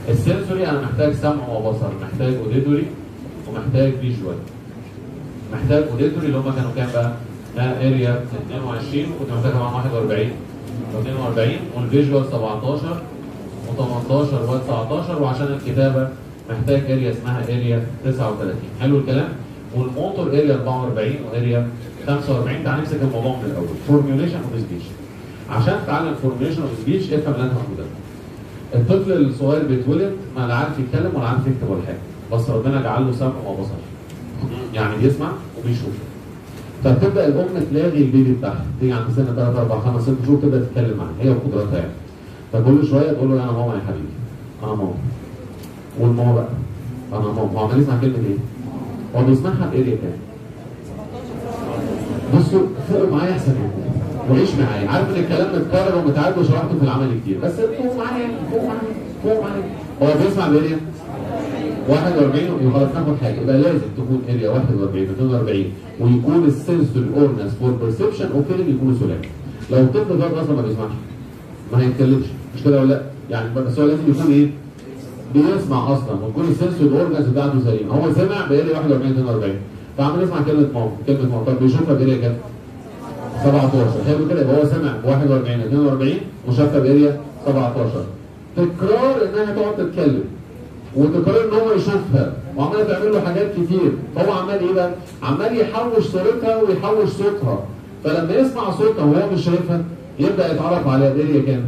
السنسوري انا محتاج سمع وبصر محتاج اوديتوري ومحتاج فيجوال محتاج اوديتوري اللي هم كانوا كام بقى؟ ها اريا 22 وكنت محتاج معاهم 41 42 والفيجوال 17 و18 و19 وعشان الكتابه محتاج اريا اسمها اريا 39 حلو الكلام؟ والموتور اريا 44 واريا 45 تعال نمسك الموضوع من الاول فورميوليشن اوف سبيتش عشان تتعلم فورميوليشن اوف سبيتش افهم اللي انا هقوله ده الطفل الصغير بيتولد ما لا عارف يتكلم ولا عارف يكتب ولا حاجه بس ربنا جعل له سمع وبصر يعني بيسمع وبيشوف فتبدا الام تلاغي البيبي بتاعها تيجي عند سن 3 4 5 6 شهور تبدا تتكلم معاه هي وقدراتها يعني فكل شويه تقول له انا ماما يا حبيبي انا ماما والماما بقى انا ماما هو عمال يسمع كلمه ايه؟ هو بيسمعها باريا كام؟ بصوا فوقوا معايا احسن منكم وعيش معايا عارف ان الكلام متكرر ومتعاد وشرحته في العمل كتير بس فوق معايا فوق معايا فوق معايا هو بيسمع باريا 41 يبقى خلاص ناخد حاجه يبقى لازم تكون اريا 41 42 ويكون السنسوري اورنس فور بيرسبشن او فيلم يكونوا سلام لو الطفل ده اصلا ما بيسمعش ما هيتكلمش مش كده ولا لا؟ يعني بس هو لازم يكون ايه؟ بيسمع اصلا ويكون السنسوري اورجنز بتاعته سليمه هو سمع باريا 41 42 فعمال يسمع كلمه ماما كلمه ماما طب بيشوفها باريا كام؟ 17 حلو كده يبقى هو سمع ب 41 42 وشافها باريا 17 تكرار انها تقعد تتكلم وتكرار ان هو يشوفها وعمال تعمل له حاجات كتير فهو عمال ايه بقى؟ عمال يحوش صورتها ويحوش صوتها فلما يسمع صوتها وهو مش شايفها يبدا يتعرف على اريا كام؟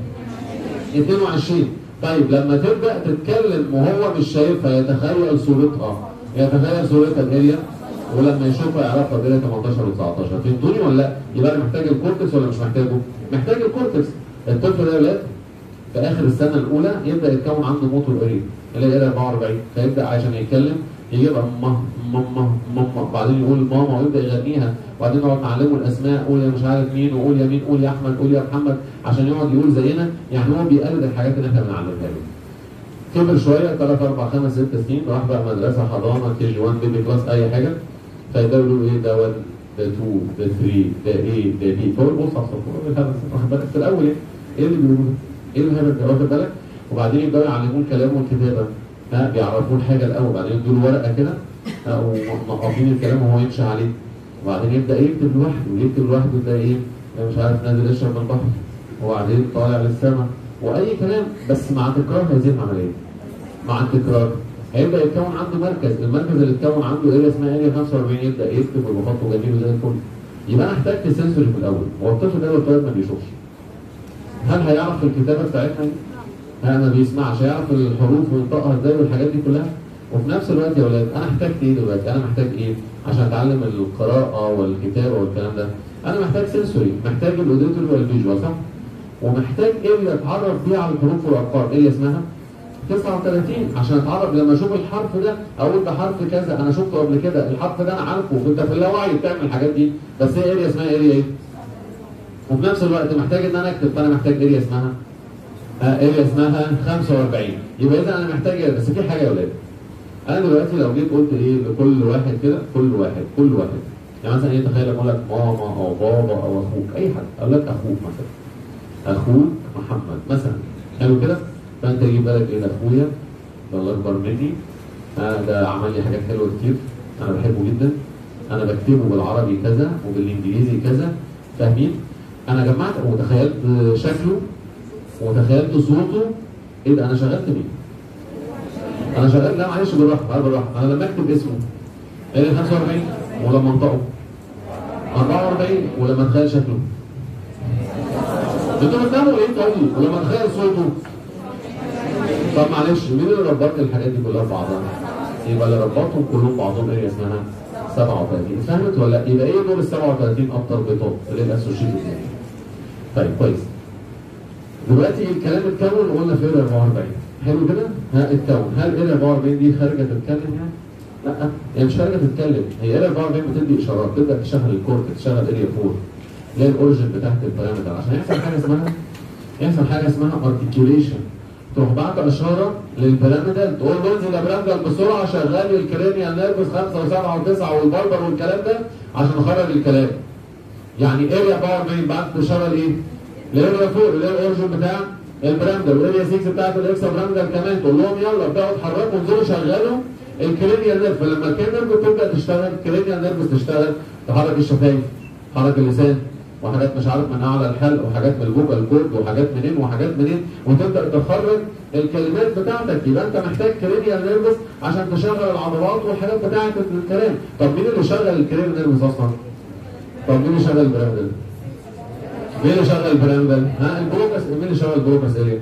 22 طيب لما تبدا تتكلم وهو مش شايفها يتخيل صورتها يتخيل صورتها الاريا ولما يشوفها يعرفها بين 18 و19 فهمتوني ولا لا؟ يبقى انا محتاج الكورتكس ولا مش محتاجه؟ محتاج الكورتكس الطفل ده يا ولاد في اخر السنه الاولى يبدا يتكون عنده موتور اريا اللي هي 44 فيبدا عشان يتكلم يجيبها ماما ماما ماما بعدين يقول ماما ويبدا يغنيها وبعدين نقعد نعلمه الاسماء قول يا مش عارف مين وقول يا مين قول يا احمد قول يا محمد عشان يقعد يقول زينا يعني هو بيقلد الحاجات اللي احنا بنعلمها له كبر شويه 3 4 5 6 سنين راح بقى مدرسه حضانه كي جي 1 بيبي كلاس اي حاجه فيبداوا يقولوا ايه ده 1 ده 2 ده 3 ده ايه ده بي فهو يبص على الصفحه واخد بالك في الاول ايه ايه اللي بيقولوه ايه الهبل ده واخد بالك وبعدين يبداوا يعلموه الكلام والكتابه ها بيعرفوه الحاجه الاول بعدين يدوا له ورقه كده ها، ومنقطين الكلام وهو يمشي عليه وبعدين يبدا يكتب لوحده ويكتب لوحده ده ايه ده مش عارف نازل يشرب من البحر وبعدين طالع للسماء واي كلام بس مع تكرار هذه العمليه مع التكرار هيبدا يتكون عنده مركز المركز اللي اتكون عنده اريا اسمها اريا 45 يبدا يكتب ويبقى خطه جميل زي الفل يبقى انا احتجت سنسوري في الاول هو الطفل ده الطالب ما بيشوفش هل هيعرف الكتابه بتاعتنا دي؟ ها ما بيسمعش هيعرف الحروف وينطقها ازاي والحاجات دي كلها وفي نفس الوقت يا ولاد انا احتجت ايه دلوقتي؟ انا محتاج ايه؟ عشان اتعلم القراءه والكتابه والكلام ده انا محتاج سنسوري محتاج الاوديتوري والفيجوال صح؟ ومحتاج اريا اتعرف بيها على الحروف والارقام اريا اسمها 39 عشان اتعرف لما اشوف الحرف ده اقول ده حرف كذا انا شفته قبل كده الحرف ده انا عارفه انت في اللاوعي بتعمل الحاجات دي بس هي اريا اسمها اريا ايه؟ وفي نفس الوقت محتاج ان انا اكتب فانا محتاج اريا اسمها آه اريا اسمها 45 يبقى اذا انا محتاج بس في حاجه يا ولاد انا دلوقتي لو جيت قلت ايه لكل واحد كده كل واحد كل واحد يعني مثلا ايه تخيل اقول لك ماما او بابا او اخوك اي حد اقول لك اخوك مثلا اخوك محمد مثلا حلو كده فانت يجي بالك ايه ده اخويا ده الله اكبر مني آه ده عمل لي حاجات حلوه كتير انا بحبه جدا انا بكتبه بالعربي كذا وبالانجليزي كذا فاهمين انا جمعت وتخيلت شكله وتخيلت صوته ايه ده انا شغلت مين انا شغال لا معلش بالراحه تعال بالراحه انا لما اكتب اسمه ايه 45 ولما انطقه 44 ولما اتخيل شكله انتوا بتناموا ايه طيب ولما اتخيل صوته طب معلش مين اللي ربط الحاجات دي كلها ببعضها؟ يبقى اللي ربطهم كلهم بعضهم ايه اسمها 37 فهمت ولا لا؟ يبقى ايه دور ال 37 التربيطات اللي هي الاسوشيتد يعني. طيب كويس دلوقتي الكلام اتكون وقلنا في ال 44 حلو كده؟ ها اتكون هل ال 44 دي خارجه تتكلم يعني؟ لا هي مش خارجه تتكلم هي ال 44 بتدي اشارات تبدا تشغل الكورتكس تشغل اريا 4 اللي هي الاوريجن بتاعت البارامتر عشان يحصل حاجه اسمها يحصل حاجه اسمها ارتكيوليشن تروح بعت اشاره للبيراميدال تقول له انزل يا بيراميدال بسرعه شغال الكرينيال نيرفس 5 و7 و9 والبربر والكلام ده عشان اخرج الكلام. يعني اريا 44 بعت اشاره لايه؟ لاريا فوق اللي هي الاورجن بتاع البراندل والاريا 6 بتاعت الاكسترا براندل كمان تقول لهم يلا ابداوا اتحركوا انزلوا شغلوا الكرينيال نيرف فلما الكرينيال نيرف تبدا تشتغل الكرينيال نيرف تشتغل تحرك الشفايف تحرك اللسان وحاجات مش عارف من اعلى الحلق وحاجات من الفوكال كورد وحاجات منين وحاجات منين وتبدا تخرج الكلمات بتاعتك يبقى انت محتاج كرينيال نيرفس عشان تشغل العضلات والحاجات بتاعت الكلام طب مين اللي شغل الكرينيال نيرفس اصلا؟ طب مين اللي شغل البراندل؟ مين اللي شغل البراندل؟ ها البروكس مين اللي شغل البروكس ايه؟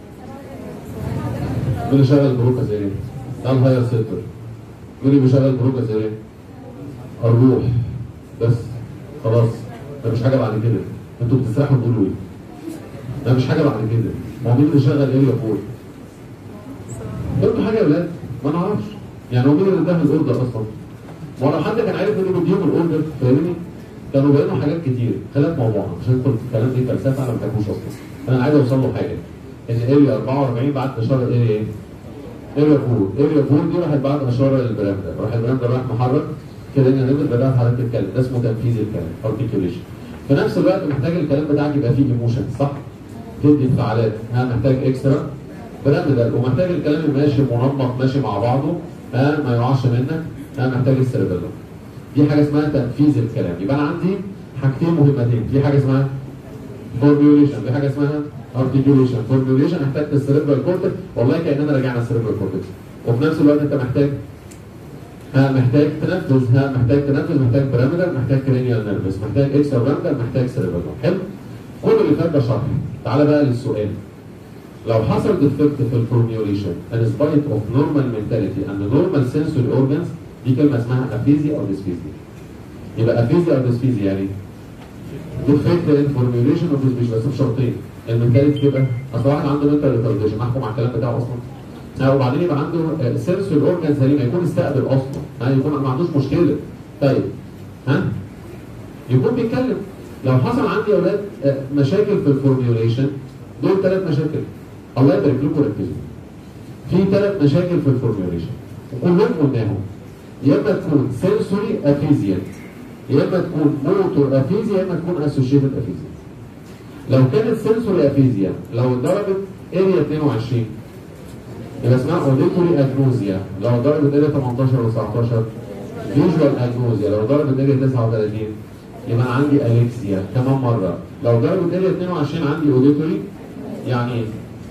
مين اللي شغل البروكس ايه؟ ده الهاير سنتر مين اللي بيشغل البروكس ايه؟ الروح بس خلاص ده مش حاجه بعد كده انتوا بتسرحوا تقولوا ايه؟ ده مش حاجه بعد كده ما هو مين اللي شغل اريا فور؟ قلتوا حاجه يا ولاد؟ ما نعرفش يعني هو مين اللي اداها الاوردر اصلا؟ ما هو لو حد كان عارف انه بيديهم الاوردر فاهمني؟ كانوا بينوا حاجات كتير خلاف موضوعنا مش هندخل في الكلام دي فلسفه انا ما بحبوش اصلا انا عايز اوصل له حاجه ان اريا 44 بعد اشاره اريا ايه؟ اريا 4 اريا 4 دي راحت بعد اشاره للبراندر راح البراندر راح محرك كده ان نزل بدات حضرتك تتكلم ده اسمه تنفيذ الكلام ارتكيوليشن في نفس الوقت محتاج الكلام بتاعك يبقى فيه ايموشن صح؟ تدي انفعالات ها محتاج اكسترا براندر ومحتاج الكلام يبقى ماشي منمق ماشي مع بعضه ها ما يقعش منك ها محتاج السيربيلم دي حاجه اسمها تنفيذ الكلام يبقى انا عندي حاجتين مهمتين في حاجه اسمها فورميوليشن في حاجه اسمها ارتكيوليشن فورميوليشن محتاج السيربرال كورتكس والله كاننا رجعنا السيربرال كورتكس وفي نفس الوقت انت محتاج ها محتاج تنفذ ها محتاج تنفذ محتاج بيراميدال محتاج كرينيال نيرفس محتاج اكسترا براندال محتاج سيربرال حلو كل اللي فات ده شرح تعالى بقى للسؤال لو حصل ديفكت في الفورميوليشن ان سبايت اوف نورمال منتاليتي اند نورمال سنسوري اورجانز دي كلمه اسمها افيزيا او ديسفيزيا يبقى افيزيا او ديسفيزيا يعني ديفكت ان فورميوليشن اوف سبيش بس بشرطين المنتاليتي تبقى اصل واحد عنده منتال ريتارديشن احكم على الكلام بتاعه اصلا ها وبعدين يبقى عنده سنسوري اورجان سليمه يكون استقبل اصلا ها يكون ما عندوش مشكله طيب ها يكون بيتكلم لو حصل عندي يا اولاد آه، مشاكل في الفورميوليشن دول ثلاث مشاكل الله يبارك لكم ركزوا في ثلاث مشاكل في الفورميوليشن وكلهم قلناهم يا اما تكون سنسوري افيزيا يا اما تكون موتور افيزيا يا اما تكون اسوشيتد افيزيا لو كانت سنسوري افيزيا لو ضربت اريا 22 يبقى اسمها اوديتوري اجنوزيا لو ضربت اريا 18 و 19 فيجوال اجنوزيا لو ضربت اريا 39 يبقى أنا عندي اليكسيا كمان مره لو ضربت اريا 22 عندي اوديتوري يعني إيه؟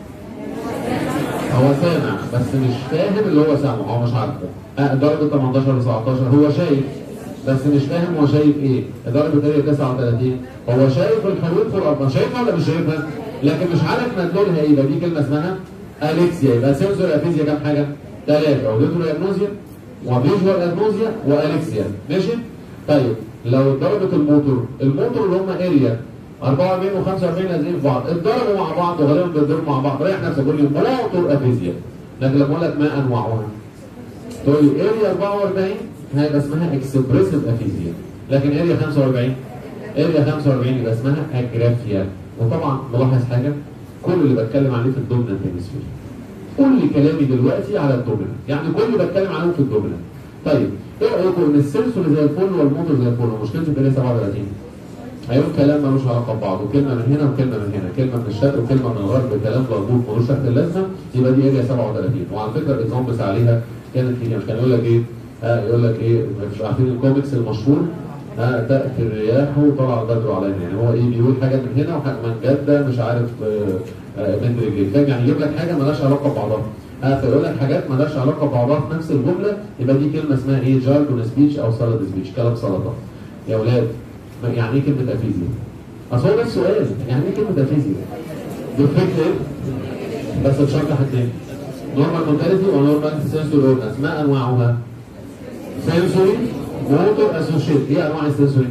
هو سامع بس مش فاهم اللي هو سامعه هو مش عارفه آه ضربت 18 و 19 هو شايف بس مش فاهم هو شايف ايه ضربت اريا 39 هو شايف الحروف والارقام شايفها ولا مش شايفها لكن مش عارف مدلولها ايه يبقى دي كلمه اسمها اليكسيا يبقى سنسور افيزيا كام حاجه؟ ثلاثه اوديتوري اجنوزيا وفيجوال اجنوزيا واليكسيا ماشي؟ طيب لو ضربت الموتور الموتور اللي هم اريا 44 و45 لازقين في بعض اتضربوا مع بعض وغالبا بيتضربوا مع بعض ريح نفسك قول لي موتور افيزيا لكن لما اقول لك ما انواعها تقول لي اريا 44 هيبقى اسمها اكسبريسيف افيزيا لكن اريا 45 اريا 45 يبقى اسمها اجرافيا وطبعا ملاحظ حاجه كل اللي بتكلم عليه في الدومينانت هيمسفير كل كلامي دلوقتي على الدومينانت يعني كل اللي بتكلم عليهم في الدومينانت طيب ايه رايكم ان السنسور زي الفل والموتور زي الفل ومشكلته في اريا 37 هيقول كلام ملوش علاقه ببعض وكلمه من هنا وكلمه من هنا كلمه من الشرق وكلمه من الغرب كلام مربوط ملوش تحت اللازمه يبقى دي اريا 37 وعلى فكره الاكزامبلز عليها كانت كتير كان يقول لك ايه آه يقول لك ايه مش عارفين الكوميكس المشهور آه تاتي الرياح وطلع البدر علينا يعني هو ايه بيقول حاجه من هنا وحاجه من جده مش عارف آه آه من رجليك فاهم يعني يجيب لك حاجه مالهاش علاقه ببعضها آه فيقول لك حاجات مالهاش علاقه ببعضها في نفس الجمله يبقى دي كلمه اسمها ايه جارجون سبيتش او سالاد سبيتش كلام سلطه يا اولاد يعني ايه كلمه افيزيا؟ اصل هو ده السؤال يعني ايه كلمه افيزيا؟ ديفكتيف بس بشرط حاجتين نورمال مونتاليتي ونورمال سنسوري اورجانز ما انواعها؟ سنسوري موتور اسوشيت ايه انواع السنسوري؟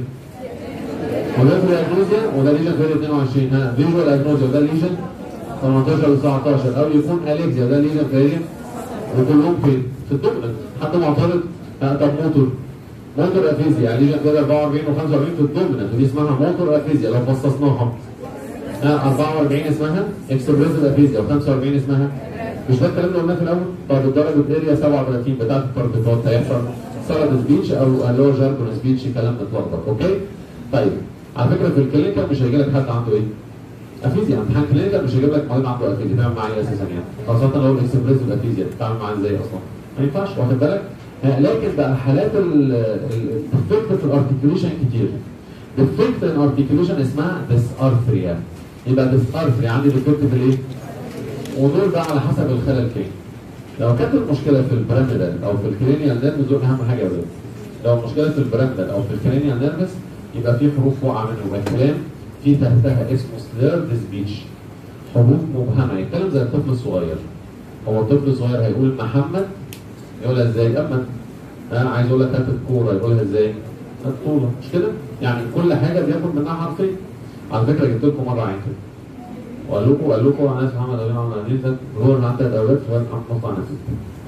وليفري اجنوزيا وده ليجن فيري 22 ها فيجوال اجنوزيا وده ليجن 18 و 19 او يكون اليكزيا وده ليجن فيري وكلهم فين؟ في الدوميننت حد معترض؟ ها طب موتور موتور افيزيا يعني ليجن فيري 44 و 45 في الدوميننت ودي اسمها موتور افيزيا لو فصصناها ها 44 اسمها اكسبريسيف افيزيا و45 اسمها مش ده الكلام اللي قلناه في الاول؟ طب الدرجه اريا 37 بتاعت البارتيكات هيحصل سلطه سبيتش او اللي هو جارجون سبيتش كلام متلخبط اوكي؟ طيب على فكره في الكلينيكال مش هيجي لك حد عنده ايه؟ افيزيا امتحان كلينيكال مش هيجيب لك مريض عنده افيزيا تعمل معاه ايه اساسا يعني خاصه لو الاكسبريسيف افيزيا تعمل معاه ازاي اصلا ما ينفعش واخد بالك آه، لكن بقى حالات الديفكت في الارتكيوليشن كتير ديفكت ان ارتكيوليشن اسمها ديسارثريا يبقى ديسارثريا عندي ديفكت في الايه؟ ودول بقى على حسب الخلل فين لو كانت المشكله في البيراميدال او في الكرينيال نيرفز دول اهم حاجه يا ولاد لو المشكله في البيراميدال او في الكرينيال نيرفز يبقى في حروف واقعه منه يبقى الكلام في تحتها اسمه سليرد سبيتش حروف مبهمه يتكلم زي الطفل الصغير هو الطفل الصغير هيقول محمد يقولها ازاي؟ اما انا عايز اقول لك هات الكوره يقولها ازاي؟ الطوله مش كده؟ يعني كل حاجه بياخد منها حرفين على فكره جبت لكم مره عين كده وقال لكم قال لكم انا اسمي محمد ابراهيم عبد العزيز ده هو اللي عنده اولاد في مصنع نفسي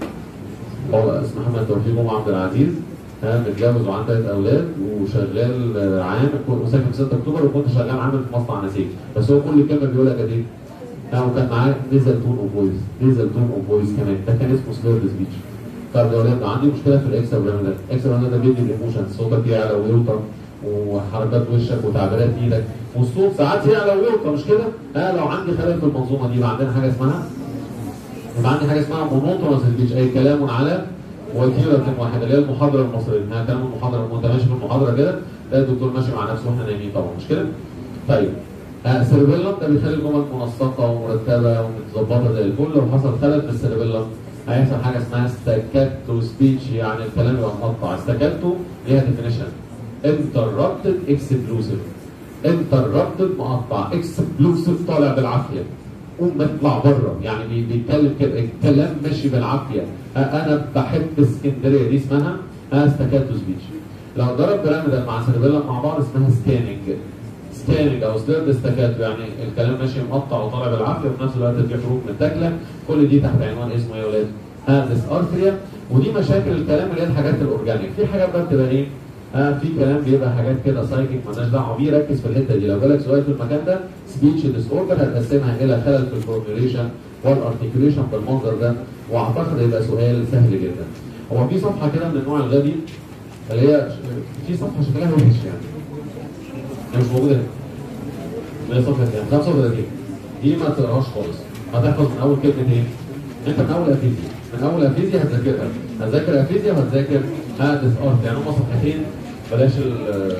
هو اسمه محمد توفيق جمعه عبد العزيز ها متجوز وعنده ثلاث اولاد وشغال آه، عامل وساكن في 6 اكتوبر وكنت شغال عامل في مصنع نسيج بس هو كل كلمه بيقولها كانت ايه؟ ها وكان معاه نزل تون اوف فويس نزل تون اوف فويس كمان ده كان اسمه سليرد سبيتش طب يا ولاد عندي مشكله في الاكسا براميدال الاكسا براميدال ده بيدي الايموشن صوتك يعلى ويوطى وحركات وشك وتعبيرات ايدك والصوت ساعات يعلى ويوطى مش كده؟ ها لو عندي خلل في المنظومه دي يبقى عندنا حاجه اسمها يبقى عندي حاجه اسمها مونوتونس سبيتش اي كلام على وتيرة واحدة اللي هي المحاضرة المصرية انها كلام المحاضرة وانت ماشي في المحاضرة كده تلاقي الدكتور ماشي مع نفسه واحنا نايمين طبعا مش كده؟ طيب آه سيربيلم ده بيخلي الجمل منسقة ومرتبة ومتظبطة زي الفل لو حصل خلل في السيربيلم هيحصل حاجة اسمها ستاكاتو سبيتش يعني الكلام يبقى مقطع ستاكاتو ليها ديفينيشن انتربتد اكسبلوسيف انتربتد مقطع اكسبلوسيف طالع بالعافية قوم اطلع بره يعني بي- بيتكلم كده الكلام ماشي بالعافيه آه، انا بحب اسكندريه دي اسمها آه، ستاكاتو سبيتش لو ضرب بيراميدال مع سيربيلا مع بعض اسمها سكاننج سكاننج او سليرد ستاكاتو يعني الكلام ماشي مقطع وطالع بالعافيه وفي نفس الوقت في حروف متاكله كل دي تحت عنوان اسمه ايه يا ولاد؟ هاندس ارثريا ودي مشاكل الكلام اللي هي الحاجات الاورجانيك في حاجات بقى بتبقى ايه؟ آه في كلام بيبقى حاجات كده سايكيك مالناش دعوه بيه ركز في الحته دي لو جالك سؤال في المكان ده سبيتش ديس اوردر هتقسمها الى خلل في الفورميوليشن والارتكيوليشن بالمنظر ده واعتقد هيبقى سؤال سهل جدا. هو في صفحه كده من النوع الغبي اللي هي في صفحه شكلها وحش يعني. هي مش موجوده هنا. اللي هي صفحه كام؟ 35 دي ما تقراهاش خالص هتحفظ من اول كلمه ايه؟ انت من اول افيزيا من اول افيزيا هتذاكرها هتذاكر افيزيا وهتذاكر هادس ارت يعني هم صفحتين بلاش ال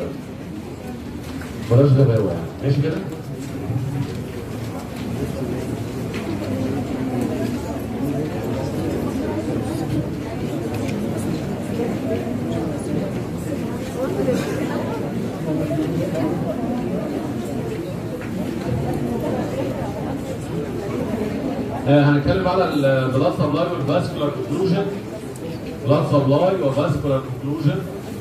بلاش غباوه يعني ماشي كده؟ آه، هنتكلم على البلاد سبلاي والفاسكولار كونكلوجن بلاد سبلاي وفاسكولار كونكلوجن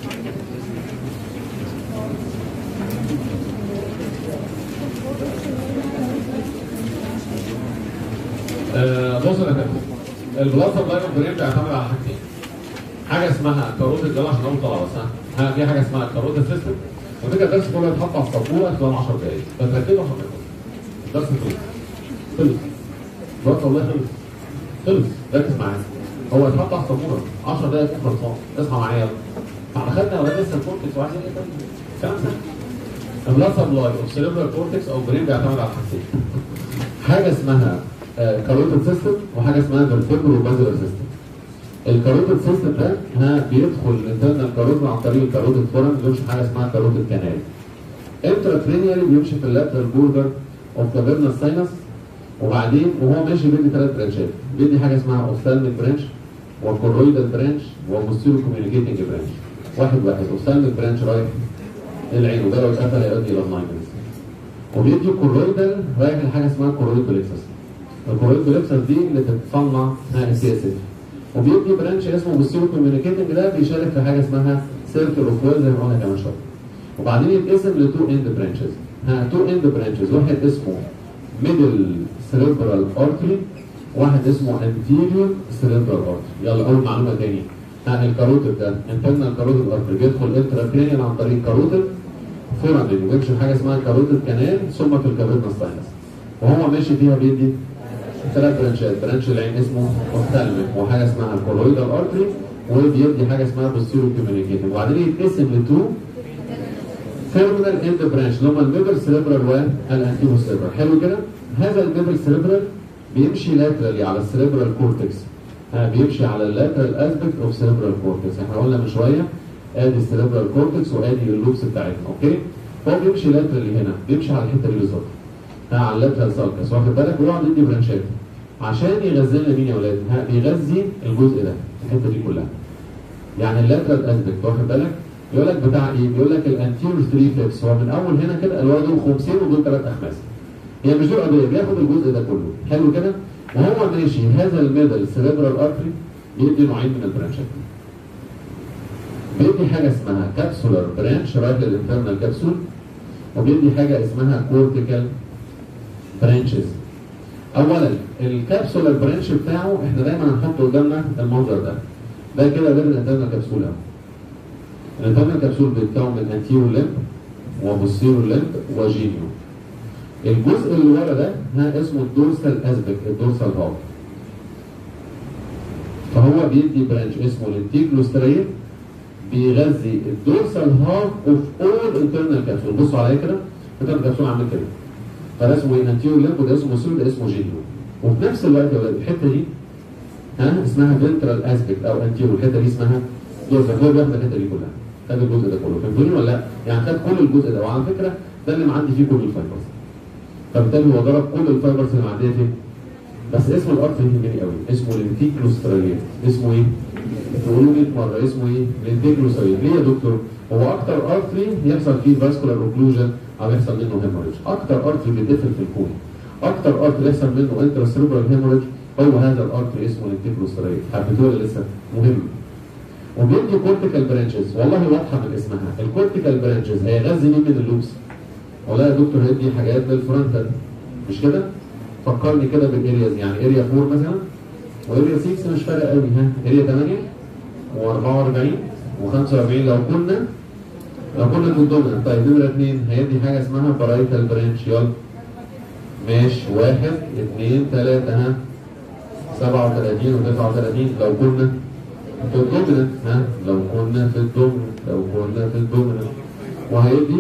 بص يا كابتن البلاد سبلاي والبرين بيعتمد على حاجتين حاجه اسمها كاروتيد ده عشان اقول طلعه بس ها ها، في حاجه اسمها كاروتيد سيستم وده الدرس كله يتحط على السبوره خلال 10 دقائق فتركزوا عشان نخلص الدرس خلص خلص بص والله خلص خلص ركز معايا هو اتحط على السبوره 10 دقايق يكون خلصان اصحى معايا يلا احنا خدنا اولاد لسه الكورتكس وعايزين ايه تاني؟ كلام سهل البلاد سبلاي اوف سيريبرال كورتكس او برين بيعتمد على حاجتين حاجه اسمها كاروتيد سيستم وحاجه اسمها فيرتيبرال بازلر سيستم الكاروتيد سيستم ده ها بيدخل الانترنال كاروتيد عن طريق الكاروتيد فورم بيمشي في حاجه اسمها كاروتيد كانال انتراكرينيالي بيمشي في اللاترال بوردر اوف كافيرنال ساينس وبعدين وهو ماشي بيدي ثلاث برانشات بيدي حاجه اسمها اوستالميك برانش وكورويدال برانش وبوستيرو كوميونيكيتنج برانش واحد واحد اوستالميك برانش رايح للعين وده لو اتقفل هيؤدي الى بلايندنس وبيدي كورويدال رايح لحاجه اسمها كورويد بليكسس الكورويد بليكسس دي اللي بتصنع سي اس اف وبيدي برانش اسمه بوستيرو كوميونيكيتنج ده بيشارك في حاجه اسمها سيركل اوف ويل زي ما قلنا كمان شويه وبعدين يتقسم لتو اند برانشز ها تو اند برانشز واحد اسمه ميدل سيريبرال ارتري واحد اسمه انتيريور سيريبرال ارتري يلا اول معلومه تاني ها الكاروتيد ده انترنال كاروتيد ارتري بيدخل انتراكرينيال عن طريق كاروتيد فورامين وبيمشي في حاجه اسمها كاروتيد كانال ثم في الكافيرنس ساينس وهو ماشي فيها بيدي ثلاث برانشات برانش العين اسمه اوفتالميك وحاجه اسمها كولويدال ارتري وبيدي حاجه اسمها بوستيرو كوميونيكيتنج وبعدين يتقسم لتو تيرمينال اند برانش اللي هم الميدل سيريبرال والانتيرو سيريبرال حلو كده هذا الميدل سيريبرال بيمشي لاترالي على السيريبرال كورتكس ها بيمشي على اللاترال اسبكت اوف سيريبرال كورتكس احنا قلنا من شويه ادي السيريبرال كورتكس وادي اللوبس بتاعتنا اوكي هو بيمشي لاترالي هنا بيمشي على الحته دي بالظبط ها على اللاترال سالكس واخد بالك ويقعد يدي برانشات عشان يغذي لنا مين يا ولاد؟ ها بيغذي الجزء ده الحته دي كلها يعني اللاترال اسبكت واخد بالك يقول لك بتاع ايه؟ بيقول لك الانتيريور 3 فيبس هو من اول هنا كده اللي هو دول خمسين ودول ثلاث اخماس هي مش دول قضيه بياخد الجزء ده كله حلو كده وهو ماشي هذا الميدل سيريبرال ارتري بيدي نوعين من البرانشات بيدي حاجه اسمها كابسولار برانش رايح للانترنال كابسول وبيدي حاجه اسمها كورتيكال برانشز اولا الكابسولار برانش بتاعه احنا دايما هنحط قدامنا المنظر ده ده كده ده الانترنال كبسول اهو الانترنال كبسول بيتكون من انتيرو لمب وبوستيرو لمب وجينيو الجزء اللي ورا ده ها اسمه الدورسال اسبك الدورسال هاف فهو بيدي برانش اسمه الانتيكلوستريا بيغذي الدورسال هاف اوف اول انترنال كبسول بصوا عليا كده الانترنال كبسول عامل كده فده اسمه ايه انتيرو لمب وده اسمه بوستيرو ده اسمه جينيو وفي نفس الوقت يا ولاد الحته دي ها اسمها فنترال اسبكت او انتيرو الحته دي اسمها جوزف هو بياخد الحته دي كلها خد الجزء ده كله فهمتوني ولا لا؟ يعني خد كل الجزء ده وعلى فكره ده اللي معدي فيه كل الفايبرز فبالتالي هو ضرب كل الفايبرز اللي معديه فيه بس اسم الارض يهمني قوي اسمه الانتيكلوستراليت اسمه ايه؟ تقولوا 100 مره اسمه ايه؟ الانتيكلوستراليت ليه يا دكتور؟ هو اكتر ارتري يحصل فيه فاسكولار اوكلوجن او يحصل منه هيموريج اكتر ارتري بيتقفل في الكون اكتر ارتري يحصل منه انترا سيربرال هيموريج هو هذا الارتري اسمه الانتيكلوستراليت حبيتوه ولا لسه؟ مهم وبيدي كورتيكال برانشز والله واضحه من اسمها الكورتيكال برانشز هيغذي مين من اللوبس والله يا دكتور هيدي حاجات للفرونتال مش كده فكرني كده بالارياز يعني اريا 4 مثلا واريا 6 مش فارقه قوي ها اريا 8 و44 و45 لو كنا لو كنا في الدومينانت طيب نمره 2 هيدي حاجه اسمها بارايتال برانش يلا ماشي واحد اثنين ثلاثة ها 37 و 39 لو كنا في الدومينانت ها لو كنا في الدومينانت لو كنا في الدومينانت وهيدي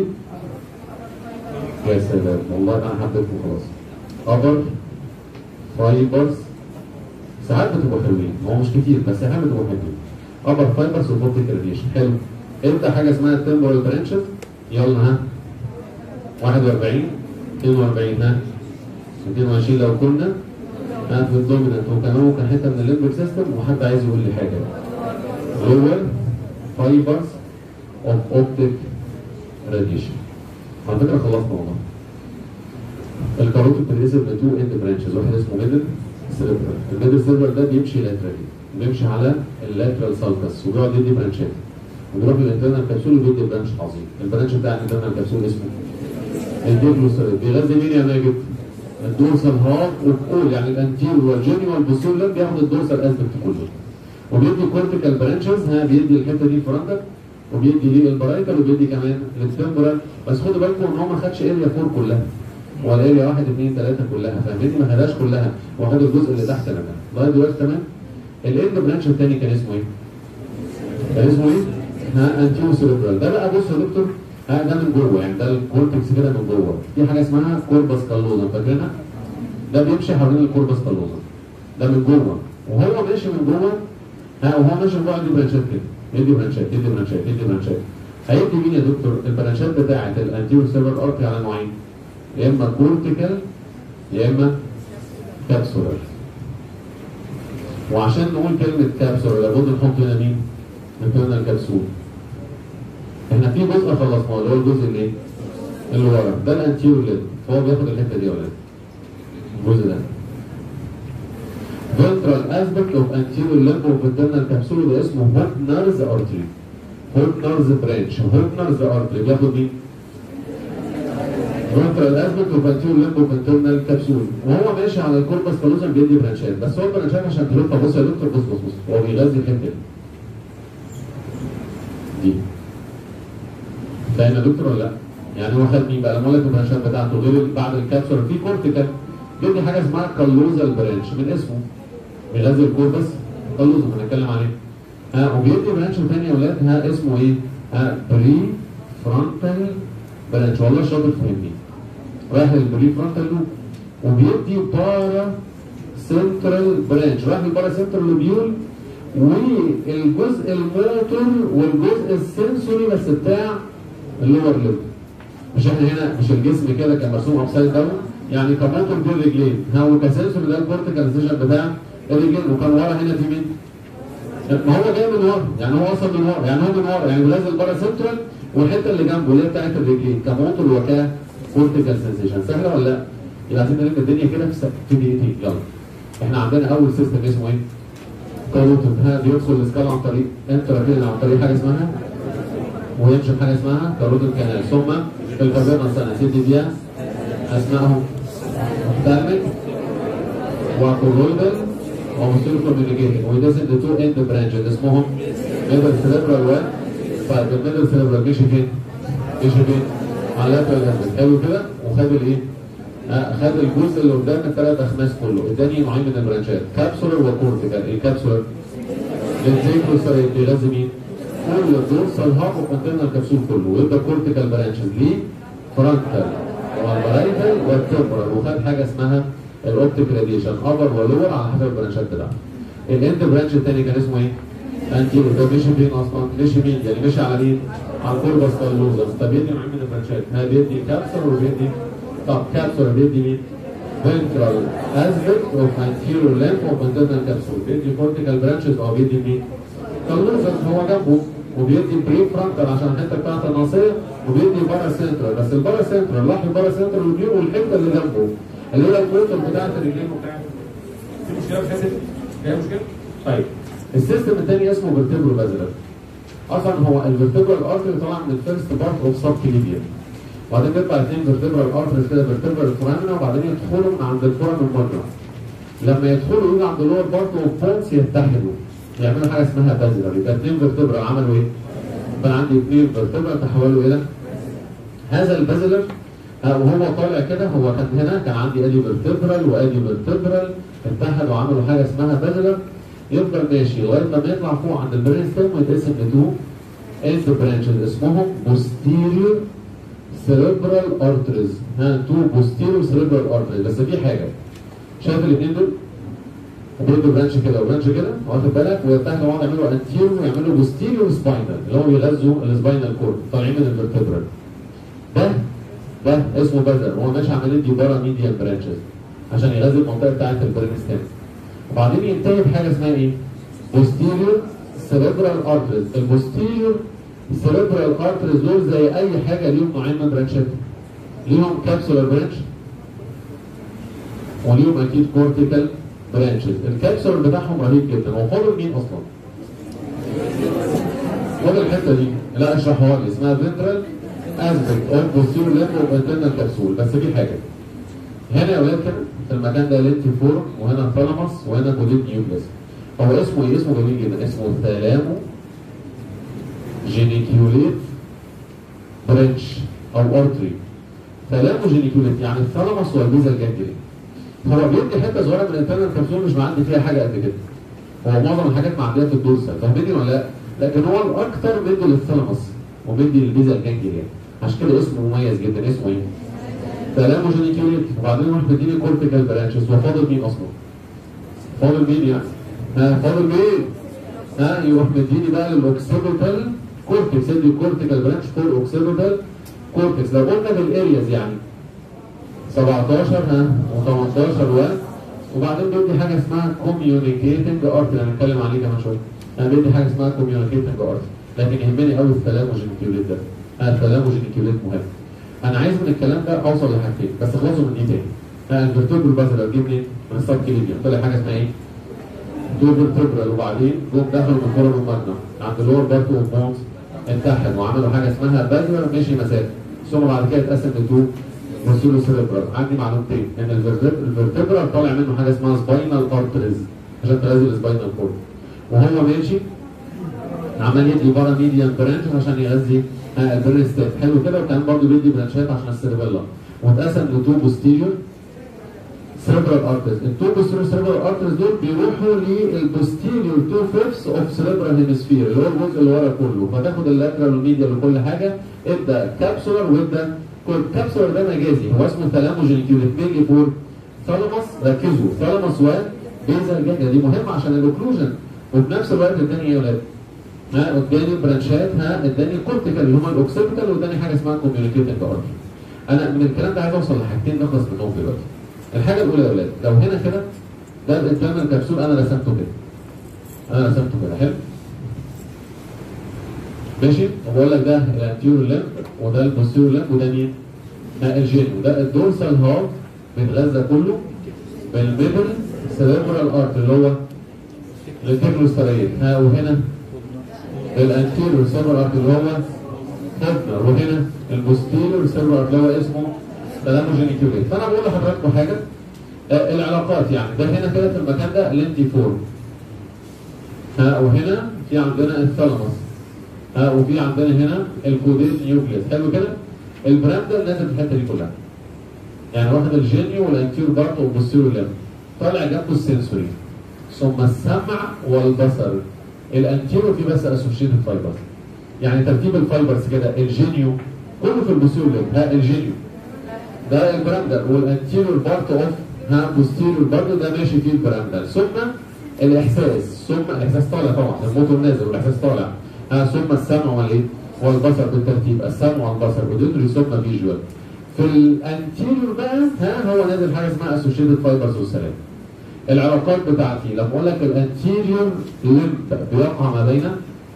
يا سلام والله انا حبيتكم خلاص ابر فايبرز ساعات بتبقوا حلوين هو مش كتير بس احيانا بتبقوا حلوين ابر فايبرز وفوتيك راديشن حلو امتى حاجه اسمها التمبرال برانشز يلا ها 41 42 ها 220 لو كنا ها في الدومينانت وكمان ممكن حته من الليمبك سيستم وحد عايز يقول لي حاجه lower fibers of optic radiation على فكره خلصنا والله الكاروت بتنقسم لتو اند برانشز واحد اسمه ميدل سيربرال الميدل سيربرال ده بيمشي لاترالي بيمشي على اللاترال سالكس وبيقعد يدي برانشات وبيروح للانترنال كبسول وبيدي برانش عظيم البرانش بتاع الانترنال كبسول اسمه الديجلوسيريد بيغذي مين يا ماجد؟ الدورسال هاف وكل يعني الانتيريور والجينيور والبوستيريور بياخد الدورسال اسبكت كله وبيدي كورتيكال برانشز ها بيدي الحته دي فرونتال وبيدي ليه البرايتال وبيدي كمان التمبرال بس خدوا بالكم ان هو ما خدش اريا 4 كلها ولا اريا 1 2 3 كلها فاهمني ما خدهاش كلها هو خد الجزء اللي تحت لما لغايه دلوقتي تمام الاند برانش الثاني كان اسمه ايه؟ كان اسمه ايه؟ ها انتيو سيربرال ده بقى بص يا دكتور ها ده من جوه يعني ده الكورتكس كده من جوه في حاجه اسمها كوربس كالوزا فاكرينها؟ ده بيمشي حوالين الكوربس كالوزا ده من جوه وهو ماشي من جوه ها وهو ماشي من جوه يدي برانشات كده يدي برانشات يدي برانشات يدي برانشات هيدي مين يا دكتور؟ البرانشات بتاعه الانتيو سيربرال ارتري على نوعين يا اما كورتيكال يا اما كابسولار وعشان نقول كلمة كابسولار لابد نحط هنا مين؟ نحط الكبسول احنا في جزء خلصناه اللي هو الجزء اللي ايه؟ اللي ورا ده الانتيريور ليد فهو بياخد الحته دي يا ولاد الجزء ده ventral aspect of anterior limb of internal capsule ده اسمه Hoepner's artery Hoepner's branch Hoepner's artery بياخد مين؟ ventral aspect of anterior limb of internal capsule وهو ماشي على الكوربس كالوزم بيدي برانشات بس هو برانشات عشان تلفها بص يا دكتور بص بص بص هو بيغذي الحته دي دي فاهم يا دكتور ولا لا؟ يعني هو خد مين بقى لما اقول لك البرانشات بتاعته غير بعد الكابسول في كورتيكال بيدي حاجه اسمها كالوزال برانش من اسمه بيغذي الكوربس كالوزم هنتكلم عليه ها وبيدي برانش ثاني يا اولاد ها اسمه ايه؟ ها بري فرونتال برانش والله شاطر فهمني رايح للبري فرونتال لوب وبيدي بارا سنترال برانش رايح للبارا سنترال لوبيول والجزء الموتور والجزء السنسوري بس بتاع اللور ليب مش احنا هنا مش الجسم كده كان مرسوم ابسايد داون يعني كموتور دي الرجلين ها وكسنسور ده الكورتيكال سيجن بتاع الرجلين وكان ورا هنا في مين؟ ما هو جاي من ورا يعني هو اصلا من ورا يعني هو من ورا يعني نازل بره سنترال والحته اللي جنبه اللي هي بتاعت الرجلين كموتور وك كورتيكال سنسيشن سهله ولا لا؟ يبقى عايزين نلم الدنيا كده في في دقيقتين يلا احنا عندنا اول سيستم اسمه ايه؟ كاروتيد ها بيدخل السكال عن طريق انتراكيل عن طريق حاجه اسمها ويمشي بحاجه اسمها كاروتيد كانال ثم الكافيرنا سنه سيدي فيها اسمائهم ثالميك وكورويدال ومسير كوميونيكيتنج ويدسن تو اند برانشز اسمهم ميدل سيريبرال و طيب الميدل سيريبرال مشي فين؟ مشي فين؟ على اللاترال حلو كده وخد الايه؟ آه، خد الجزء اللي قدام الثلاث اخماس كله اداني نوعين من البرانشات كابسولر وكورتيكال الكابسولر الزيكروسايت بيغذي مين؟ كل الدورسال هاب وكونتينر الكبسول كله ويبقى كورتيكال برانشز ليه؟ فرونتال والبرايتال والتمبرال وخد حاجه اسمها الاوبتيك راديشن ابر ولور على حسب البرانشات بتاعته. الاند برانش الثاني كان اسمه ايه؟ انتي ده مشي فين اصلا؟ مشي مين؟ يعني مشي على مين؟ على الكوربس كالوزس طب بيدي نوعين من البرانشات ها بيدي كابسول وبيدي طب كابسول بيدي مين؟ ventral aspect of anterior limb of internal capsule بيدي cortical branches او بيدي مين؟ كالوزس هو جنبه وبيدي بري فرونتال عشان الحته بتاعت الناصيه وبيدي بارا سنترال بس البارا سنترال لاحظ البارا سنترال والبيو والحته اللي جنبه اللي هي الموتور بتاعت الرجلين وبتاعت في مشكله في الحته دي؟ فيها مشكله؟ طيب السيستم الثاني اسمه فيرتبرو بازلر اصلا هو الفيرتبرال ارتري طالع من الفيرست بارت اوف سب كليبيا وبعدين بيطلع اثنين فيرتبرال ارتريز كده فيرتبرال فورامنا وبعدين يدخلوا من عند الفورامن بره لما يدخلوا يجوا عند اللور بارت اوف بونس يتحدوا يعملوا حاجه اسمها بازلر يبقى اثنين فيرتبرال عملوا ايه؟ كان عندي اثنين فيرتبرال تحولوا الى هذا البازلر آه، وهو طالع كده هو كان هنا كان عندي ادي فيرتبرال وادي فيرتبرال اتحدوا وعملوا حاجه اسمها بازلر يفضل ماشي لغايه لما يطلع فوق عند البرين ستيم ويتقسم لتو انت برانشز اسمهم posterior cerebral arteries ها تو posterior cerebral arteries بس في حاجه شايف الاثنين دول؟ بيدوا برانش كده وبرانش كده واخد بالك ويرتاحوا لبعض يعملوا انتيرو ويعملوا بوستيريو سباينال اللي هو بيغذوا السباينال كورد طالعين من الفرتبرال ده ده اسمه بازل هو ماشي عمال يدي بارا ميديان برانشز عشان يغذي المنطقه بتاعت البرين ستيم وبعدين ينتهي بحاجه اسمها ايه؟ posterior cerebral arteries البوستيريور cerebral arteries دول زي اي حاجه ليهم نوعين من برانشات ليهم كابسولار برانش وليهم اكيد كورتيكال برانشز الكابسولار بتاعهم رهيب جدا هو فاضل مين اصلا؟ فاضل الحته دي لا اشرحها لي اسمها فنترال اسبكت اوف بوستيريور ليمب اوف انترنال كبسول بس في حاجه هنا يا ولاد كده في المكان ده لينتي فورم وهنا ثالاموس وهنا كوديت نيوكليس هو اسمه ايه؟ اسمه جميل جدا اسمه ثالامو جينيكيوليت برانش او ارتري ثالامو جينيكيوليت يعني الثالاموس والبيزا الجانجلي هو بيدي حته صغيره من الانترنال كبسول مش معدي فيها حاجه قد كده هو معظم الحاجات معديه في الدورسال فاهمني ولا لا؟ لكن هو الاكثر مدي للثالاموس ومدي للبيزا الجانجلي يعني عشان كده اسمه مميز جدا اسمه ايه؟ ثالاموجينيكيوليت وبعدين يروح مديني كورتيكال برانشز وفاضل مين اصلا؟ فاضل مين يعني؟ ها فاضل مين؟ ها يروح مديني بقى للاوكسيبيتال كورتكس يدي كورتيكال برانش فور اوكسيبيتال كورتكس لو قلنا بالارياز يعني 17 ها و18 و وبعدين بيدي حاجه اسمها كوميونيكيتنج ارتري هنتكلم عليه كمان شويه انا بيدي حاجه اسمها كوميونيكيتنج ارتري لكن يهمني قوي الثالاموجينيكيوليت ده ها الثالاموجينيكيوليت مهم انا عايز من الكلام ده اوصل لحاجتين بس اخلصوا من ايه تاني؟ ها الفرتبرال بازل هتجيب منين؟ من السب كليبيا طلع حاجه اسمها ايه؟ دو فيرتبرال وبعدين جم دخلوا من فورم الماجنا عند اللور بارتو اوف بونز اتحدوا وعملوا حاجه اسمها بازلر مشي مسافه ثم بعد كده اتقسم لتو بروسيلو سيريبرال عندي معلومتين ان الفرتبرال الفرتبرال طالع منه حاجه اسمها سباينال ارتريز عشان تغذي السباينال كورد وهو ماشي عمال يدي بارا ميديان برانش عشان يغذي البرين ستيت حلو كده وكان برضه بيدي برانشات عشان السيربيلا واتقسم لتو بوستيريور سيربرال ارتريز التو بوستيريور سيربرال ارتريز دول بيروحوا للبوستيريور تو فيفس اوف سيريبرال هيمسفير اللي هو الجزء اللي ورا كله فتاخد اللاترال والميديال وكل حاجه ابدا كابسولر وابدا كابسولر ده مجازي هو اسمه ثالاموجينيكيوليت ميجي فور ثالاموس ركزوا ثالاموس وبيزل جاجا دي مهمه عشان الاوكلوجن وفي نفس الوقت اداني ايه يا ولاد؟ ها اداني برانشات ها اداني كورتيكال اللي هم الاوكسيبيتال واداني حاجه اسمها كوميونيكيتنج ارتري انا من الكلام ده عايز اوصل لحاجتين نخلص منهم دلوقتي الحاجه الاولى يا ولاد لو هنا كده ده الانترنال كبسول انا رسمته كده انا رسمته كده حلو ماشي وبقول لك ده الانتيور لمب وده البوستيرور لمب وده مين؟ ده الجين وده الدورسال هارت بيتغذى كله بالميدل سيريبرال ارت اللي هو الكيرلوستريت ها وهنا الانتيريور سيريبرال ارت اللي هو هيبنر وهنا البوستيريور سيريبرال ارت اللي هو اسمه تلاموجينيكيوليت فانا بقول لحضراتكم حاجه آه العلاقات يعني ده هنا كده في المكان ده الانتي فور ها وهنا في عندنا الثالاموس ها وفي عندنا هنا الكودين نيوكليس حلو كده البراندل نازل في الحته دي كلها يعني واخد الجينيو والانتيور بارت والبوستيريور لم طالع جنبه السنسوري ثم السمع والبصر الانتيرو فيه بس اسوشيتد فايبرز يعني ترتيب الفايبرز كده الجينيو كله في البوستيريور لم ها الجينيو ده البراندل والانتيريور بارت اوف ها بوستيريور برضه ده ماشي فيه البراندل ثم الاحساس ثم الاحساس طالع طبعا الموتور نازل والاحساس طالع ها ثم السمع والايه والبصر بالترتيب السمع والبصر ودندري ثم فيجوال في الانتيريور بقى ها هو نازل حاجه اسمها اسوشيتد فايبرز والسلام العلاقات بتاعتي لما اقول لك الانتيريور لمب بيقع ما بين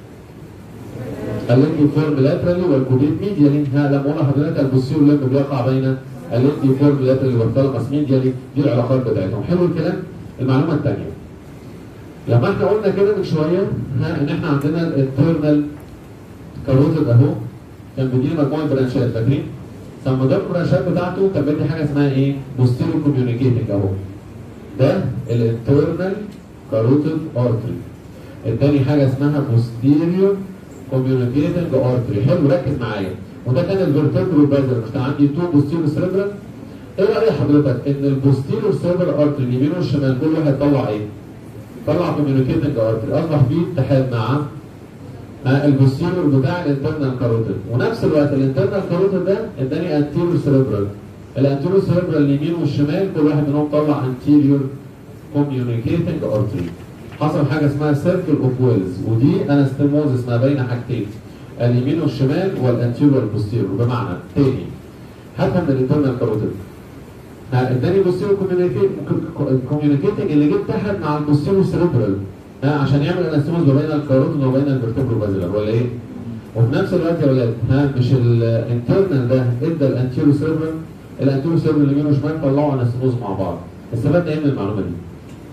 الليمبي فورم لاترالي والكوبيت ميديالي ها لما اقول لحضرتك البوستيريور لمب بيقع بين الليمبي فورم لاترالي والثالاموس ميديالي دي العلاقات بتاعتهم حلو الكلام المعلومه الثانيه لما احنا قلنا كده من شويه ها ان احنا عندنا الانترنال كاروتيد اهو كان بيديني مجموعه برانشات فاكرين؟ ثم ده البرانشات بتاعته كان بيدي حاجه اسمها ايه؟ بوستيريو كوميونيكيتنج اهو ده الانترنال كاروتيد ارتري الثاني حاجه اسمها بوستيريو كوميونيكيتنج ارتري حلو ركز معايا وده كان الفيرتبرو بازل مش كان عندي تو بوستيريو سيربرال ايه راي حضرتك ان البوستيريو سيربرال ارتري اليمين والشمال كل واحد طلع ايه؟ طلع كوميونيكيتنج ارتري اصبح فيه اتحاد مع البوستيريور بتاع الانترنال كاروتيد ونفس الوقت الانترنال كاروتيد ده اداني انتيريور سيريبرال الانتيريور سيريبرال اليمين والشمال كل واحد منهم طلع انتيريور كوميونيكيتنج ارتري حصل حاجه اسمها سيركل اوف ويلز ودي انستموزس ما بين حاجتين اليمين والشمال والانتيريور والبوستيريور بمعنى تاني هفهم الانترنال كاروتيد اداني بوستيريور كوميونيكيتنج اللي جه اتحد مع البوستيريور سيريبرال ها عشان يعمل انستموز ما بين الكاروتيد وما بين الفيرتبرو بازلر ولا ايه؟ وفي نفس الوقت يا ولاد ها مش الانترنال ده ادى الانتيرو سيربرال الانتيرو سيربرال اليمين وشمال طلعوا انستموز مع بعض استفدنا ايه من المعلومه دي؟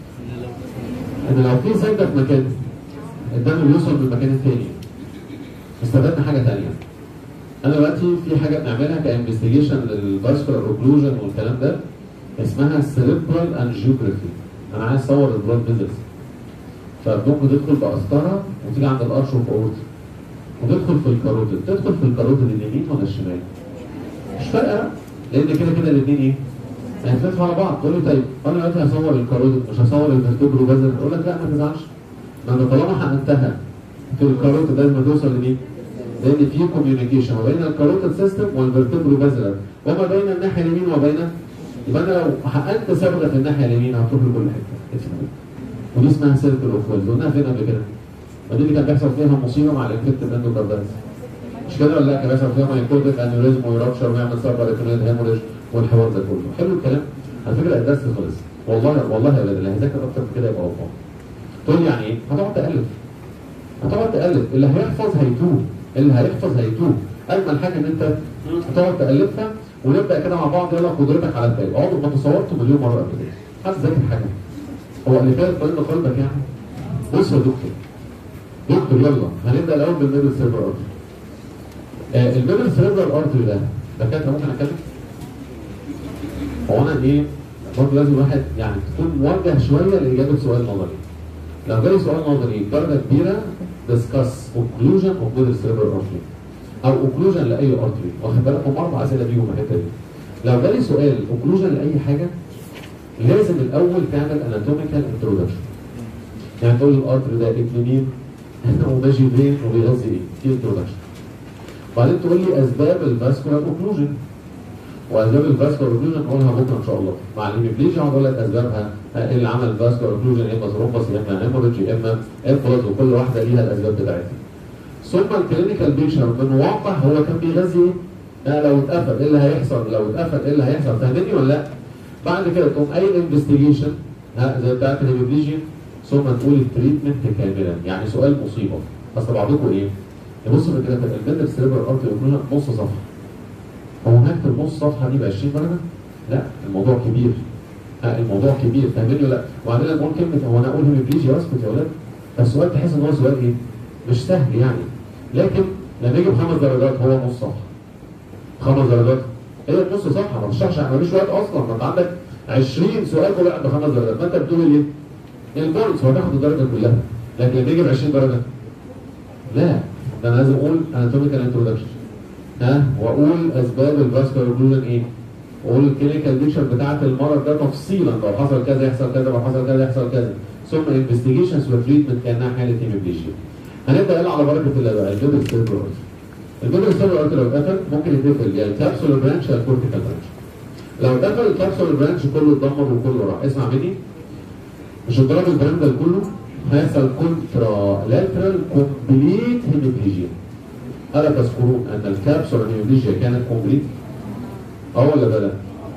ان لو في زايده في مكان الدم بيوصل من المكان الثاني استفدنا حاجه ثانيه انا دلوقتي في حاجه بنعملها كانفستيجيشن للفاسكولار اوكلوجن والكلام ده اسمها سيربرال انجيوجرافي انا عايز اصور البلاد فيزلز فممكن تدخل بقسطره وتيجي عند الارش اوف اورت وتدخل في الكاروتيد تدخل في الكاروتيد اليمين ولا الشمال؟ مش فارقه لان كده كده الاثنين ايه؟ هيتفتحوا على بعض تقول لي طيب انا دلوقتي هصور الكاروتيد مش هصور الفيرتبرو بازل اقول لك لا ما تزعلش ما انا طالما حقنتها في الكاروتيد لازم توصل لمين؟ لان في كوميونيكيشن ما بين الكاروتيد سيستم والفيرتبرو بازلر وما بين الناحيه اليمين وبين يبقى انا لو حقنت صبغه في الناحيه اليمين هتروح لكل حته ودي اسمها سيركل اوف ويلز قلناها فين قبل كده؟ ودي اللي كان بيحصل فيها مصيبه مع الانفكتيف اندوكاردايتس مش كده ولا لا كان بيحصل فيها مايكوتيك انيوريزم ويرابشر ويعمل سبر ريتينال هيموريج والحوار ده كله حلو الكلام على فكره الدرس خلص والله والله يا ولاد اللي هيذاكر اكتر من كده يبقى غلطان تقول لي يعني ايه؟ هتقعد تالف هتقعد تالف اللي هيحفظ هيتوه اللي هيحفظ هيتوه اجمل حاجه ان انت هتقعد تالفها ونبدا كده مع بعض يلا قدرتك على البال اقعد ما تصورته مليون مره قبل كده حد ذاكر حاجه هو اللي فات طريق قلبك يعني بص يا دكتور دكتور يلا هنبدا الاول بالميدل سيرفر ارتري آه الميدل سيرفر ارتري ده دكاتره ممكن اتكلم هو انا ايه برضه لازم الواحد يعني تكون موجه شويه لاجابه سؤال نظري لو جالي سؤال نظري بدرجه كبيره ديسكاس اوكلوجن اوف ميدل سيرفر ارتري او اوكلوجن لاي ارتري واخد بالك هم اربع اسئله بيهم الحته دي لو جالي سؤال اوكلوجن لاي حاجه لازم الاول تعمل اناتوميكال انترودكشن يعني تقول الارتر ده ابن مين وماشي فين وبيغذي ايه في انترودكشن بعدين تقول لي اسباب الفاسكولار اوكلوجن واسباب الفاسكولار اوكلوجن نقولها بكره ان شاء الله مع الهيموبليجيا هقول لك اسبابها ايه اللي عمل الفاسكولار اوكلوجن يا اما ثرومبس يا اما هيموريدج يا اما انفلت وكل واحده ليها الاسباب بتاعتها ثم الكلينيكال بيكشر من واقع هو كان بيغذي ايه؟ آه لو اتقفل ايه اللي هيحصل لو اتقفل ايه اللي هيحصل فاهمني ولا لا؟ بعد كده تقوم اي انفستيجيشن ها زي بتاعت الهيموبليجيا ثم تقول التريتمنت كاملا يعني سؤال مصيبه اصل بعضكم ايه؟ يبص في كده الميدل سيريبرال ارتري يقول نص صفحه هو هكتب نص صفحه دي ب 20 درجه؟ لا الموضوع كبير ها الموضوع كبير فاهمين ولا لا؟ وبعدين لما اقول كلمه هو انا اقول هيموبليجيا اسكت يا ولاد فالسؤال تحس ان هو سؤال ايه؟ مش سهل يعني لكن لما يجي بخمس درجات هو نص صفحه خمس درجات هي نص صفحه ما تشرحش ما فيش وقت اصلا ما انت عندك 20 سؤال كل واحد بخمس درجات ما انت بتقول ايه؟ البوينتس هو تاخد الدرجه كلها لكن لما يجي ب 20 درجه لا ده انا لازم اقول اناتوميكال انترودكشن ها واقول اسباب الفاسكولار اوكلوجن ايه؟ واقول الكلينيكال بيكشر بتاعت المرض ده تفصيلا لو حصل كذا يحصل كذا لو حصل كذا يحصل كذا ثم انفستيجيشنز وتريتمنت كانها حاله هيموبليجيا هنبدا يلا على بركه الله بقى الجبل ستيبل الجبل ستيبل لو اتقفل ممكن يتقفل يا الكابسول برانش يا الكورتيكال برانش لو اتقفل الكابسول برانش كله اتدمر وكله راح اسمع مني مش الضرب البراندل كله هيحصل كونترا لاترال كومبليت هيموبليجيا ألا تذكرون أن الكابسول هيموبليجيا كانت كومبليت؟ أه ولا بلا؟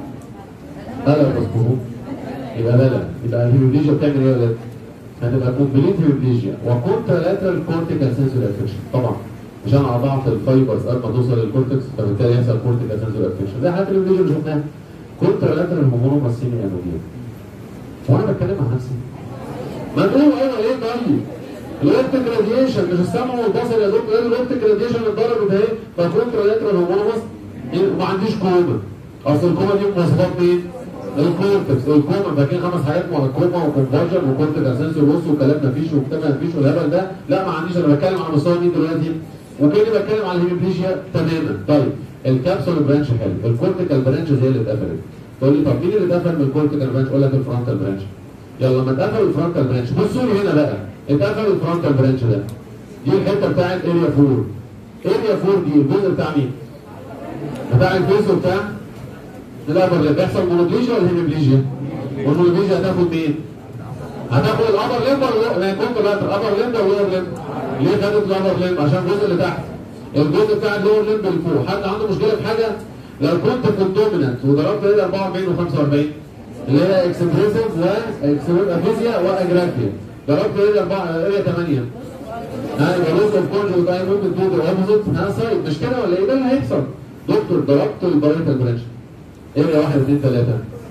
ألا تذكرون؟ يبقى بلا يبقى الهيموبليجيا بتعمل إيه يا ولاد؟ هتبقى كومبليت هيموبليجيا وكونترا لاترال كورتيكال سنسوري افكشن طبعا مش انا قطعت الفايبرز قبل ما توصل للكورتكس فبالتالي يحصل كورتيكال سنسوري افكشن ده حاجه الهيموبليجيا اللي شفناها كونترا لاترال هومونوما سيمي انوبيا وانا بتكلم عن نفسي ما تقول ايوه ايه طيب الاوبتيك راديشن مش السمع والبصر يا دكتور ايه الاوبتيك راديشن اتضربت اهي فكونترا لاترال هومونوماس ما عنديش كوما اصل الكوما دي مواصفات مين؟ الكورتكس الكوما فاكرين خمس حاجات مع الكوما وكونفرجن وكورتيكال سنسور بص وكلام مفيش وكتاب مفيش والهبل ده لا ما عنديش انا بتكلم على مستوى مين دلوقتي وكاني بتكلم على الهيموبليجيا تماما طيب الكابسول برانش حلو الكورتيكال برانش هي اللي اتقفلت تقول لي طب مين اللي اتقفل من الكورتيكال برانش اقول لك الفرونتال برانش يلا لما اتقفل الفرونتال برانش بصوا لي هنا بقى اتقفل الفرونتال برانش ده دي الحته بتاعت اريا 4 اريا 4 دي الجزء بتاع مين؟ بتاع الجزء بتاع الابر اللي بيحصل مونوبليجيا ولا هيموبليجيا؟ والمونوبليجيا هتاخد مين؟ هتاخد الابر ليمب ولا لا كنت لا الابر ليمب ولا اللور ليمب؟ ليه خدت الابر ليمب؟ عشان الجزء اللي تحت الجزء بتاع اللور ليمب اللي فوق حد عنده مشكله في حاجه؟ لو كنت في الدومينانت وضربت ايه 44 و45 اللي هي اكسبريسيف وافيزيا واجرافيا ضربت ايه 4 ايه 8 ها يبقى لوز اوف كونجوت اي ممكن تو ذا اوبوزيت ها سايد مش كده ولا ايه ده اللي هيحصل دكتور ضربت الباريتال برانش اريا 1 2 3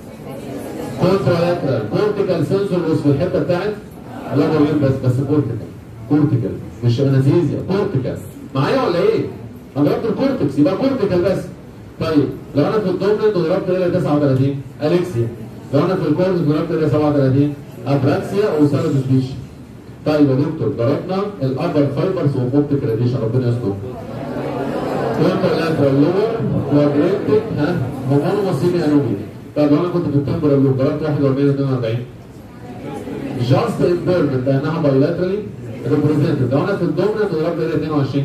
كونترا لاترال كورتيكال سنسور بص في الحته بتاعت اللابر بس بس كورتيكال كورتيكال مش انستيزيا كورتيكال معايا ولا ايه؟ انا ضربت الكورتكس يبقى كورتيكال بس طيب لو انا في الدومنت وضربت اريا 39 اليكسيا لو انا في الكورس ضربت اريا 37 ابراكسيا وسالب سبيش طيب يا دكتور ضربنا الابر فايبرز واوبتيك راديشن ربنا يستر كونتر لاترال لور كوادريتك ها هومونوما سيمي انومي طب لو انا كنت في التمبرال لوب ضربت 41 42 جاست امبيرمنت لانها بايلاترالي ريبريزنتد لو انا في الدومنت ضربت اريا 22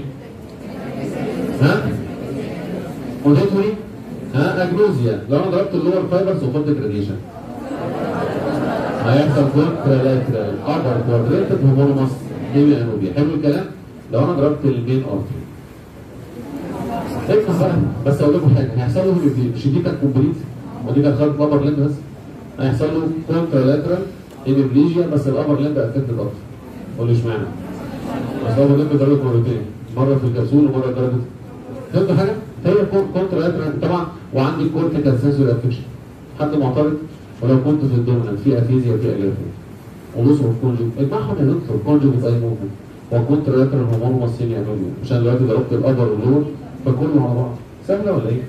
ها اوديتوري ها اجنوزيا لو انا ضربت اللور فايبرز وفضل راديشن هيحصل كونترالاترال ابر كوادريتد هومونوماس هيمي انوبيا حلو الكلام لو انا ضربت المين ارتري اسمع بقى بس اقول لكم حاجه هيحصل له هيموبليجيا مش دي كانت كومبليت ودي كانت خدت الابر ليمب بس هيحصل له كونترالاترال هيموبليجيا بس الابر ليمب افكتد اكتر قول لي اشمعنى؟ اصل الابر ليمب ضربت مرتين مره في الكبسول ومره ضربت فهمت حاجه؟ هي كونترالاترال طبعا وعندي كورتيكال سنسوري افكشن حد معترض ولو كنت في الدومينانت في افيزيا في اجرافيا ونص اوف كونجوت اجمعهم يا دكتور كونجوت اي موفمنت وكونترالاترال هومونوما سيمي انوميا عشان دلوقتي ضربت الابر واللور فكله على بعض سهله ولا ايه؟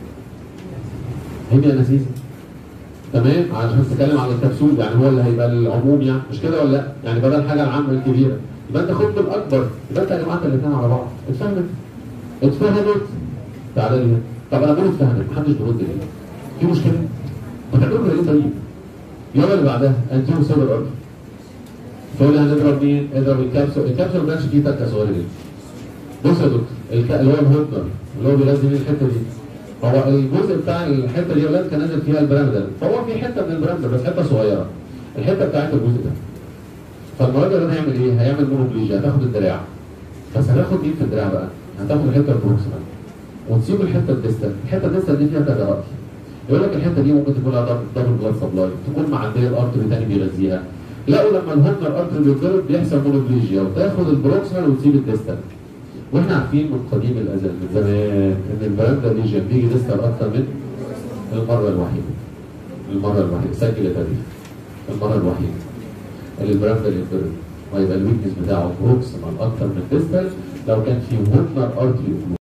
هي اناسيس تمام عشان تتكلم على الكبسول يعني هو اللي هيبقى العموم يعني مش كده ولا لا؟ يعني بدل الحاجه العامه الكبيره يبقى انت خدت الاكبر يبقى انت يا جماعه الاثنين على بعض اتفهمت؟ اتفهمت؟ تعالى لي هنا طب انا بقول اتفهمت محدش بيرد ليه؟ في مشكله؟ بتعملوا كده ليه طيب؟ يلا اللي بعدها انتيرو سيلر ارض فقول لي هنضرب مين؟ اضرب الكبسول الكبسول ما كانش فيه تكه صغيره دي بص يا دكتور الك... اللي هو الهودنر اللي هو بيغذي مين الحته دي هو الجزء بتاع الحته دي ولاد كان نازل فيها البرامدل فهو في حته من البرامدل بس حته صغيره الحته بتاعت الجزء ده فالمريض ده هيعمل ايه؟ هيعمل مونوبليجيا هتاخد الدراع بس هتاخد مين في الدراع بقى؟ هتاخد الحته البروكسيمال وتسيب الحته الديستال الحته الديستال دي فيها كذا رأي يقول لك الحته دي ممكن تكون لها دبل بلاد سبلاي تكون معديه الارتري تاني بيغذيها لقوا لما الهومنر ارتري بيتضرب بيحصل مونوبليجيا وتاخد البروكسيمال وتسيب الديستال واحنا عارفين من قديم الازل من زمان ان البراندا ليجن بيجي ديستال اكتر من المره الوحيده المره الوحيده سجل يا تاريخ المره الوحيده اللي البراندا يتضرب ويبقى الويكنس بتاعه بروكسيمال اكتر من ديستال لو كان في هومنر ارتري